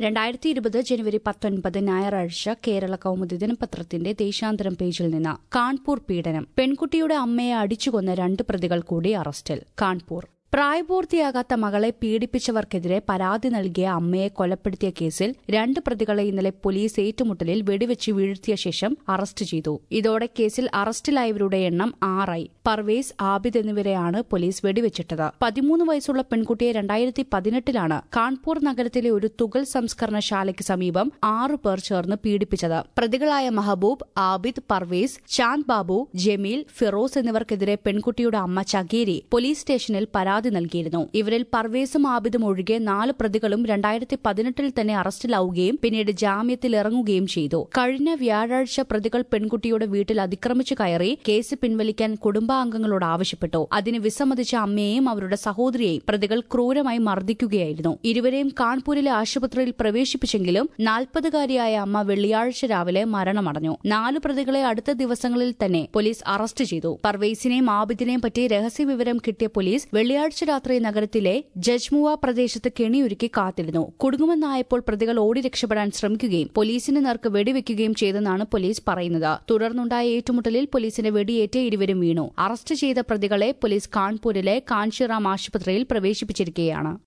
രണ്ടായിരത്തി ഇരുപത് ജനുവരി പത്തൊൻപത് ഞായറാഴ്ച കേരള കൗമുദി ദിനപത്രത്തിന്റെ ദേശാന്തരം പേജിൽ നിന്ന് കാൺപൂർ പീഡനം പെൺകുട്ടിയുടെ അമ്മയെ അടിച്ചുകൊന്ന രണ്ട് പ്രതികൾ കൂടി അറസ്റ്റിൽ കാൺപൂർ പ്രായപൂർത്തിയാകാത്ത മകളെ പീഡിപ്പിച്ചവർക്കെതിരെ പരാതി നൽകിയ അമ്മയെ കൊലപ്പെടുത്തിയ കേസിൽ രണ്ട് പ്രതികളെ ഇന്നലെ പോലീസ് ഏറ്റുമുട്ടലിൽ വെടിവെച്ച് വീഴ്ത്തിയ ശേഷം അറസ്റ്റ് ചെയ്തു ഇതോടെ കേസിൽ അറസ്റ്റിലായവരുടെ എണ്ണം ആറായി പർവേസ് ആബിദ് എന്നിവരെയാണ് പോലീസ് വെടിവെച്ചിട്ടത് പതിമൂന്ന് വയസ്സുള്ള പെൺകുട്ടിയെ രണ്ടായിരത്തി പതിനെട്ടിലാണ് കാൺപൂർ നഗരത്തിലെ ഒരു തുകൽ സംസ്കരണശാലയ്ക്ക് സമീപം ആറു പേർ ചേർന്ന് പീഡിപ്പിച്ചത് പ്രതികളായ മഹബൂബ് ആബിദ് പർവേസ് ചാന്ദ് ബാബു ജമീൽ ഫിറോസ് എന്നിവർക്കെതിരെ പെൺകുട്ടിയുടെ അമ്മ ചകേരി പോലീസ് സ്റ്റേഷനിൽ പരാതി നൽകിയിരുന്നു ഇവരിൽ പർവേസും ആബിദും ഒഴികെ നാല് പ്രതികളും രണ്ടായിരത്തി പതിനെട്ടിൽ തന്നെ അറസ്റ്റിലാവുകയും പിന്നീട് ജാമ്യത്തിൽ ഇറങ്ങുകയും ചെയ്തു കഴിഞ്ഞ വ്യാഴാഴ്ച പ്രതികൾ പെൺകുട്ടിയുടെ വീട്ടിൽ അതിക്രമിച്ചു കയറി കേസ് പിൻവലിക്കാൻ കുടുംബാംഗങ്ങളോട് ആവശ്യപ്പെട്ടു അതിന് വിസമ്മതിച്ച അമ്മയെയും അവരുടെ സഹോദരിയെയും പ്രതികൾ ക്രൂരമായി മർദ്ദിക്കുകയായിരുന്നു ഇരുവരെയും കാൺപൂരിലെ ആശുപത്രിയിൽ പ്രവേശിപ്പിച്ചെങ്കിലും നാൽപ്പതുകാരിയായ അമ്മ വെള്ളിയാഴ്ച രാവിലെ മരണമടഞ്ഞു നാല് പ്രതികളെ അടുത്ത ദിവസങ്ങളിൽ തന്നെ പോലീസ് അറസ്റ്റ് ചെയ്തു പർവേസിനെയും ആബിദിനെയും പറ്റി രഹസ്യവിവരം കിട്ടിയ പോലീസ് വെള്ളിയാഴ്ച രാത്രി നഗരത്തിലെ ജജ്മുവ പ്രദേശത്ത് കെണിയൊരുക്കി കാത്തിരുന്നു കുടുങ്ങുമെന്നായപ്പോൾ പ്രതികൾ ഓടി രക്ഷപ്പെടാൻ ശ്രമിക്കുകയും പോലീസിന് നേർക്ക് വെടിവെക്കുകയും ചെയ്തെന്നാണ് പോലീസ് പറയുന്നത് തുടർന്നുണ്ടായ ഏറ്റുമുട്ടലിൽ പോലീസിന്റെ വെടിയേറ്റ് ഇരുവരും വീണു അറസ്റ്റ് ചെയ്ത പ്രതികളെ പോലീസ് കാൺപൂരിലെ കാഞ്ചിറാം ആശുപത്രിയിൽ പ്രവേശിപ്പിച്ചിരിക്കുകയാണ്